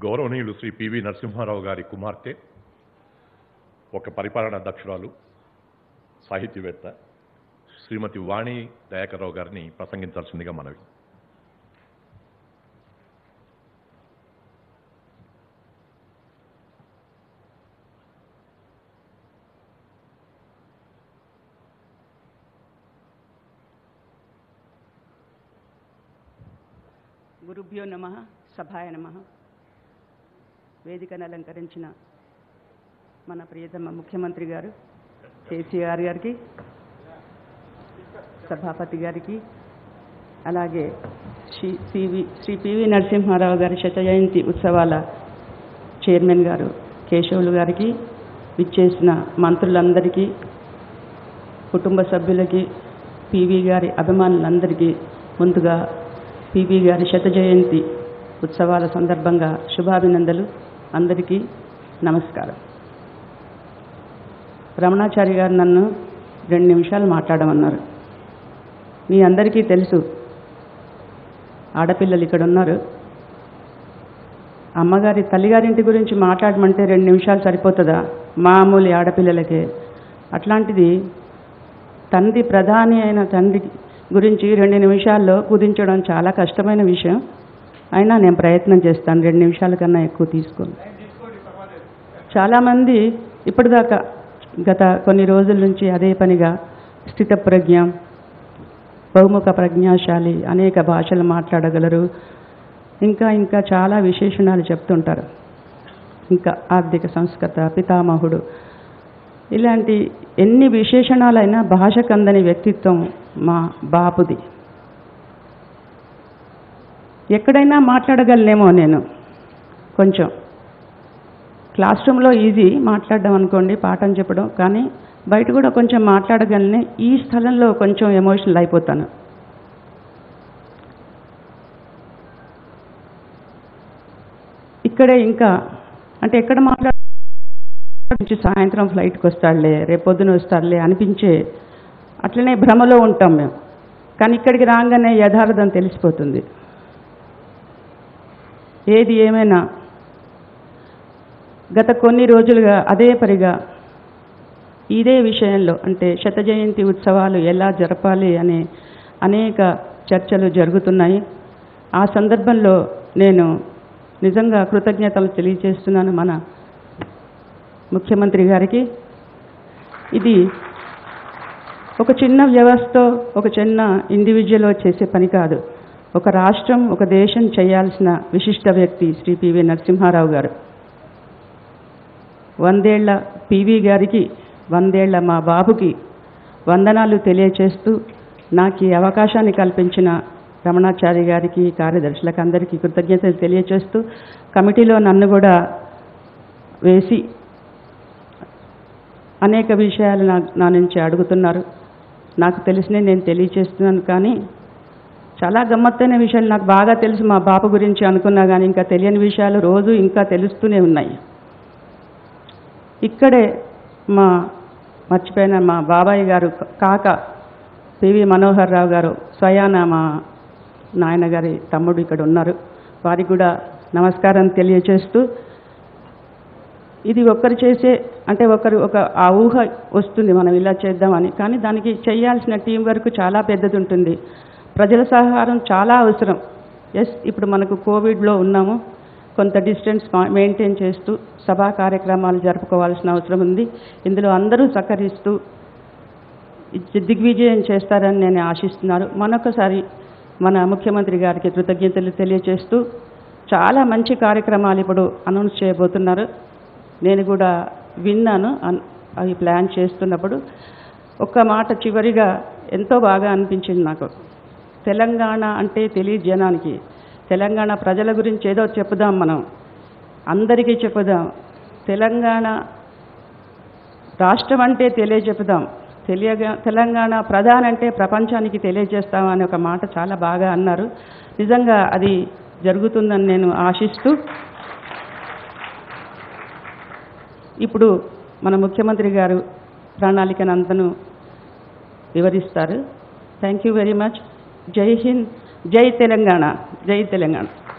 గౌరవనీయులు శ్రీ పివి నరసింహారావు గారి కుమార్తె ఒక పరిపాలనా దక్షురాలు సాహిత్యవేత్త శ్రీమతి వాణి దయాకర్రావు గారిని ప్రసంగించాల్సిందిగా మనవి గురుభ్యో నమ సభాయ నమ వేదికను అలంకరించిన మన ప్రియతమ ముఖ్యమంత్రి గారు కేసీఆర్ గారికి సభాపతి గారికి అలాగే శ్రీ సివి శ్రీ పివి నరసింహారావు గారి శత జయంతి ఉత్సవాల చైర్మన్ గారు కేశవులు గారికి విచ్చేసిన మంత్రులందరికీ కుటుంబ సభ్యులకి పివి గారి అభిమానులందరికీ ముందుగా పివి గారి శత జయంతి ఉత్సవాల సందర్భంగా శుభాభినందనలు అందరికీ నమస్కారం రమణాచారి గారు నన్ను రెండు నిమిషాలు మాట్లాడమన్నారు మీ అందరికీ తెలుసు ఆడపిల్లలు ఇక్కడ ఉన్నారు అమ్మగారి తల్లిగారింటి గురించి మాట్లాడమంటే రెండు నిమిషాలు సరిపోతుందా మామూలు ఆడపిల్లలకే అట్లాంటిది తండ్రి ప్రధాని అయిన తండ్రి గురించి రెండు నిమిషాల్లో కుదించడం చాలా కష్టమైన విషయం అయినా నేను ప్రయత్నం చేస్తాను రెండు నిమిషాల కన్నా ఎక్కువ తీసుకోను చాలామంది ఇప్పటిదాకా గత కొన్ని రోజుల నుంచి అదే పనిగా స్థితప్రజ్ఞ బహుముఖ ప్రజ్ఞాశాలి అనేక భాషలు మాట్లాడగలరు ఇంకా ఇంకా చాలా విశేషణాలు చెప్తుంటారు ఇంకా ఆర్థిక సంస్కృత పితామహుడు ఇలాంటి ఎన్ని విశేషణాలైనా భాషకు అందని వ్యక్తిత్వం మా బాపుది ఎక్కడైనా మాట్లాడగలనేమో నేను కొంచెం క్లాస్ రూమ్లో ఈజీ మాట్లాడడం అనుకోండి పాఠం చెప్పడం కానీ బయట కూడా కొంచెం మాట్లాడగలనే ఈ స్థలంలో కొంచెం ఎమోషనల్ అయిపోతాను ఇక్కడే ఇంకా అంటే ఎక్కడ మాట్లాడ నుంచి సాయంత్రం ఫ్లైట్కి వస్తాడులే రేపు పొద్దున వస్తాడులే అనిపించే అట్లనే భ్రమలో ఉంటాం మేము కానీ ఇక్కడికి రాగానే యథార్థం తెలిసిపోతుంది ఏది ఏమైనా గత కొన్ని రోజులుగా అదే పరిగా ఇదే విషయంలో అంటే శత జయంతి ఉత్సవాలు ఎలా జరపాలి అనే అనేక చర్చలు జరుగుతున్నాయి ఆ సందర్భంలో నేను నిజంగా కృతజ్ఞతలు తెలియజేస్తున్నాను మన ముఖ్యమంత్రి గారికి ఇది ఒక చిన్న వ్యవస్థ ఒక చిన్న ఇండివిజువల్ చేసే పని కాదు ఒక రాష్ట్రం ఒక దేశం చేయాల్సిన విశిష్ట వ్యక్తి శ్రీ పివి నరసింహారావు గారు వందేళ్ల పివి గారికి వందేళ్ల మా బాబుకి వందనాలు తెలియచేస్తూ నాకు ఈ అవకాశాన్ని కల్పించిన రమణాచారి గారికి కార్యదర్శులకు అందరికీ కృతజ్ఞతలు తెలియచేస్తూ కమిటీలో నన్ను కూడా వేసి అనేక విషయాలు నా నా నుంచి అడుగుతున్నారు నాకు తెలిసినవి నేను తెలియచేస్తున్నాను కానీ చాలా గమ్మత్తైన విషయాలు నాకు బాగా తెలుసు మా బాబు గురించి అనుకున్నా కానీ ఇంకా తెలియని విషయాలు రోజు ఇంకా తెలుస్తూనే ఉన్నాయి ఇక్కడే మా మర్చిపోయిన మా బాబాయ్ గారు కాక పివి మనోహర్ రావు గారు స్వయాన మా నాయనగారి తమ్ముడు ఇక్కడ ఉన్నారు వారికి కూడా నమస్కారం తెలియచేస్తూ ఇది ఒక్కరు చేసే అంటే ఒకరు ఒక ఆ ఊహ వస్తుంది మనం ఇలా చేద్దామని కానీ దానికి చేయాల్సిన టీం వర్క్ చాలా పెద్దది ఉంటుంది ప్రజల సహకారం చాలా అవసరం ఎస్ ఇప్పుడు మనకు కోవిడ్లో ఉన్నాము కొంత డిస్టెన్స్ మెయింటైన్ చేస్తూ సభా కార్యక్రమాలు జరుపుకోవాల్సిన అవసరం ఉంది ఇందులో అందరూ సహకరిస్తూ ఇది దిగ్విజయం చేస్తారని నేను ఆశిస్తున్నాను మరొకసారి మన ముఖ్యమంత్రి గారికి కృతజ్ఞతలు తెలియజేస్తూ చాలా మంచి కార్యక్రమాలు ఇప్పుడు అనౌన్స్ చేయబోతున్నారు నేను కూడా విన్నాను అన్- అవి ప్లాన్ చేస్తున్నప్పుడు ఒక్క మాట చివరిగా ఎంతో బాగా అనిపించింది నాకు తెలంగాణ అంటే తెలియదు జనానికి తెలంగాణ ప్రజల గురించి ఏదో చెప్పుదాం మనం అందరికీ చెప్పుదాం తెలంగాణ రాష్ట్రం అంటే తెలియజెప్పుదాం తెలియగా తెలంగాణ ప్రధాని అంటే ప్రపంచానికి తెలియజేస్తాం అనే ఒక మాట చాలా బాగా అన్నారు నిజంగా అది జరుగుతుందని నేను ఆశిస్తూ ఇప్పుడు మన ముఖ్యమంత్రి గారు ప్రణాళికను అంతను వివరిస్తారు థ్యాంక్ యూ వెరీ మచ్ జై హింద్ జై తెలంగాణ జై తెలంగాణ